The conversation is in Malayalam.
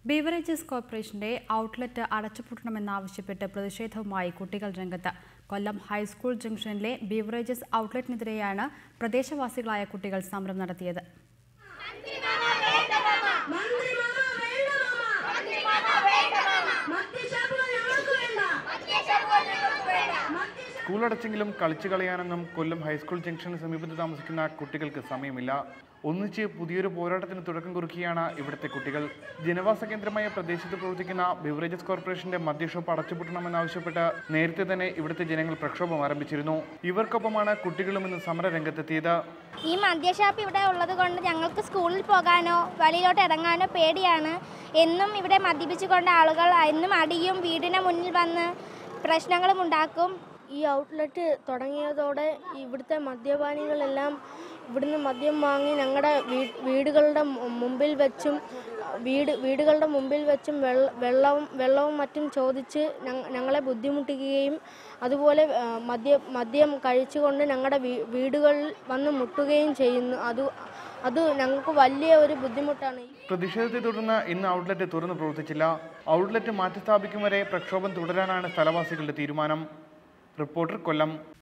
ബീവറേജസ് കോർപ്പറേഷന്റെ ഔട്ട്ലെറ്റ് അടച്ചുപൂട്ടണമെന്നാവശ്യപ്പെട്ട് പ്രതിഷേധവുമായി കുട്ടികൾ രംഗത്ത് കൊല്ലം ഹൈസ്കൂൾ ജംഗ്ഷനിലെ ബീവറേജസ് ഔട്ട്ലെറ്റിനെതിരെയാണ് പ്രദേശവാസികളായ കുട്ടികൾ സമരം നടത്തിയത് സ്കൂൾ അടച്ചെങ്കിലും കളിച്ചു കളയാനൊന്നും കൊല്ലം ഹൈസ്കൂൾ ജംഗ്ഷന് സമീപത്ത് താമസിക്കുന്ന കുട്ടികൾക്ക് സമയമില്ല ഒന്നിച്ച് പുതിയൊരു പോരാട്ടത്തിന് തുടക്കം കുറിക്കുകയാണ് ഇവിടുത്തെ കുട്ടികൾ ജനവാസ കേന്ദ്രമായ പ്രദേശത്ത് പ്രവർത്തിക്കുന്ന ബിവറേജസ് കോർപ്പറേഷന്റെ മദ്യ ഷോപ്പ് അടച്ചുപൂട്ടണമെന്നാവശ്യപ്പെട്ട് നേരത്തെ തന്നെ ഇവിടുത്തെ ജനങ്ങൾ പ്രക്ഷോഭം ആരംഭിച്ചിരുന്നു ഇവർക്കൊപ്പമാണ് കുട്ടികളും ഇന്ന് സമര രംഗത്തെത്തിയത് ഈ മദ്യഷാപ്പ് ഇവിടെ ഉള്ളത് കൊണ്ട് ഞങ്ങൾക്ക് സ്കൂളിൽ പോകാനോ വെളിയിലോട്ട് ഇറങ്ങാനോ പേടിയാണ് എന്നും ഇവിടെ മദ്യപിച്ചുകൊണ്ട് ആളുകൾ എന്നും അടിയും വീടിന് മുന്നിൽ വന്ന് പ്രശ്നങ്ങളും ഉണ്ടാക്കും ഈ ഔട്ട്ലെറ്റ് തുടങ്ങിയതോടെ ഇവിടുത്തെ മദ്യപാനികളെല്ലാം ഇവിടുന്ന് മദ്യം വാങ്ങി ഞങ്ങളുടെ വീടുകളുടെ മു- മുമ്പിൽ വെച്ചും വീട് വീടുകളുടെ മുമ്പിൽ വെച്ചും വെള്ള വെള്ളവും വെള്ളവും മറ്റും ചോദിച്ച് ഞങ്ങ- ഞങ്ങളെ ബുദ്ധിമുട്ടിക്കുകയും അതുപോലെ ആ, മദ്യ മദ്യം കഴിച്ചുകൊണ്ട് ഞങ്ങളുടെ വീ- വീടുകളിൽ വന്ന് മുട്ടുകയും ചെയ്യുന്നു അത് അത് ഞങ്ങൾക്ക് വലിയ ഒരു ബുദ്ധിമുട്ടാണ് പ്രതിഷേധത്തെ തുടർന്ന് ഇന്ന് ഔട്ട്ലെറ്റ് തുറന്നു പ്രവർത്തിച്ചില്ല ഔട്ട്ലെറ്റ് മാറ്റിസ്ഥാപിക്കും വരെ പ്രക്ഷോഭം തുടരാനാണ് സ്ഥലവാസികളുടെ തീരുമാനം റിപ്പോർട്ടർ കൊല്ലം